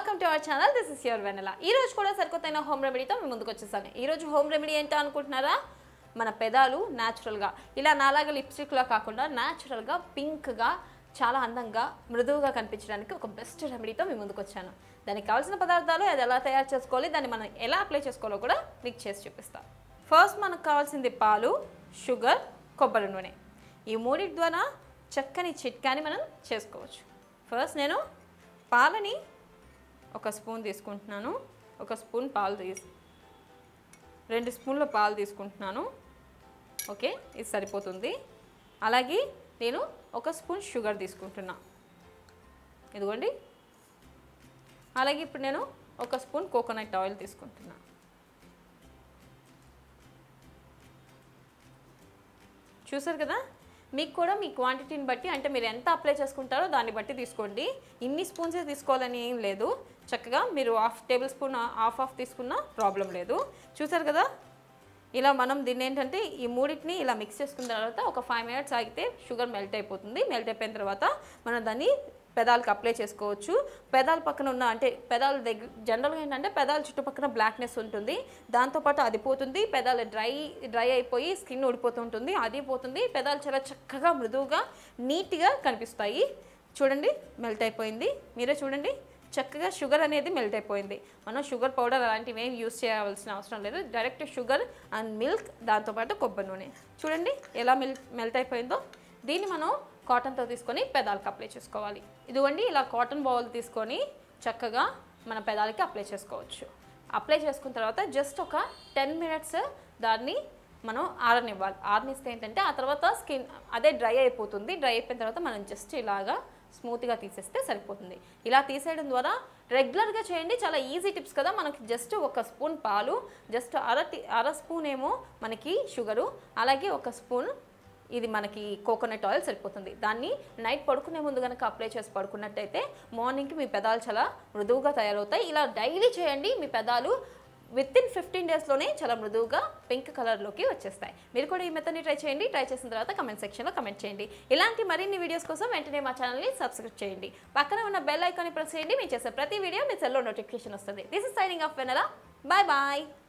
welcome to our channel this is your Vennela ఈ రోజు కూడా సరికొత్తైన హోమ్ రెమెడీతో మేము ముందుకు వచ్చేసాను ఈ రోజు హోమ్ రెమెడీ ఏంటో అనుకుంటున్నారా మన పెదాలు న్యాచురల్గా ఇలా నాలాగా లిప్స్టిక్లా కాకుండా న్యాచురల్గా పింక్గా చాలా అందంగా మృదువుగా కనిపించడానికి ఒక బెస్ట్ రెమెడీతో మేము ముందుకు వచ్చాను దానికి కావాల్సిన పదార్థాలు అది ఎలా తయారు చేసుకోవాలి దాన్ని మనం ఎలా అప్లై చేసుకోవాలో కూడా మీకు చేసి చూపిస్తాను ఫస్ట్ మనకు కావాల్సింది పాలు షుగర్ కొబ్బరి నూనె ఈ మూడింటి ద్వారా చక్కని చిట్కాని మనం చేసుకోవచ్చు ఫస్ట్ నేను పాలని ఒక స్పూన్ తీసుకుంటున్నాను ఒక స్పూన్ పాలు తీసి రెండు స్పూన్ల పాలు తీసుకుంటున్నాను ఓకే ఇది సరిపోతుంది అలాగే నేను ఒక స్పూన్ షుగర్ తీసుకుంటున్నా ఇదిగోండి అలాగే ఇప్పుడు నేను ఒక స్పూన్ కోకోనట్ ఆయిల్ తీసుకుంటున్నా చూసారు కదా మీకు కూడా మీ క్వాంటిటీని బట్టి అంటే మీరు ఎంత అప్లై చేసుకుంటారో దాన్ని బట్టి తీసుకోండి ఇన్ని స్పూన్సే తీసుకోవాలని ఏం లేదు చక్కగా మీరు half tablespoon half half తీసుకున్నా ప్రాబ్లం లేదు చూసారు కదా ఇలా మనం దీన్ని ఏంటంటే ఈ మూడింటిని ఇలా మిక్స్ చేసుకున్న తర్వాత ఒక ఫైవ్ మినిట్స్ ఆగితే షుగర్ మెల్ట్ అయిపోతుంది మెల్ట్ అయిపోయిన తర్వాత మనం దాన్ని పెదాలకు అప్లై చేసుకోవచ్చు పెదాల పక్కన ఉన్న అంటే పెదాల దగ్గర జనరల్గా ఏంటంటే పెదాల చుట్టుపక్కల బ్లాక్నెస్ ఉంటుంది దాంతోపాటు అది పోతుంది పెదాలు డ్రై డ్రై అయిపోయి స్కిన్ ఊడిపోతుంటుంది అది పోతుంది పెదాలు చాలా చక్కగా మృదువుగా నీట్గా కనిపిస్తాయి చూడండి మెల్ట్ అయిపోయింది మీరే చూడండి చక్కగా షుగర్ అనేది మెల్ట్ అయిపోయింది మనం షుగర్ పౌడర్ అలాంటివి ఏం యూస్ చేయవలసిన అవసరం లేదు డైరెక్ట్ షుగర్ అండ్ మిల్క్ దాంతోపాటు కొబ్బరి నూనె చూడండి ఎలా మెల్ మెల్ట్ అయిపోయిందో దీన్ని మనం కాటన్తో తీసుకొని పెదాలకు అప్లై చేసుకోవాలి ఇదిగోండి ఇలా కాటన్ బౌల్ తీసుకొని చక్కగా మన పెదాలకి అప్లై చేసుకోవచ్చు అప్లై చేసుకున్న తర్వాత జస్ట్ ఒక టెన్ మినిట్స్ దాన్ని మనం ఆరనివ్వాలి ఆరనిస్తే ఏంటంటే ఆ తర్వాత స్కిన్ అదే డ్రై అయిపోతుంది డ్రై అయిపోయిన తర్వాత మనం జస్ట్ ఇలాగా స్మూత్గా తీసేస్తే సరిపోతుంది ఇలా తీసేయడం ద్వారా రెగ్యులర్గా చేయండి చాలా ఈజీ టిప్స్ కదా మనకి జస్ట్ ఒక స్పూన్ పాలు జస్ట్ అర టీ అర స్పూన్ ఏమో మనకి షుగరు అలాగే ఒక స్పూన్ ఇది మనకి కోకోనట్ ఆయిల్ సరిపోతుంది దాన్ని నైట్ పడుకునే ముందు కనుక అప్లై చేసి పడుకున్నట్టయితే మార్నింగ్కి మీ పెదాలు చాలా మృదువుగా తయారవుతాయి ఇలా డైలీ చేయండి మీ పెదాలు విత్ ఇన్ ఫిఫ్టీన్ డేస్లోనే చాలా మృదువుగా పింక్ కలర్లోకి వచ్చేస్తాయి మీరు కూడా ఈ మెథడ్ని ట్రై చేయండి ట్రై చేసిన తర్వాత కమెంట్ సెక్షన్లో కమెంట్ చేయండి ఇలాంటి మరిన్ని వీడియోస్ కోసం వెంటనే మా ఛానల్ని సబ్స్క్రైబ్ చేయండి పక్కన ఉన్న బెల్ ఐకాన్ని ప్రెస్ చేయండి మేము చేసే ప్రతి వీడియో మీ సెల్లో నోటిఫికేషన్ వస్తుంది this is signing off Vennela bye bye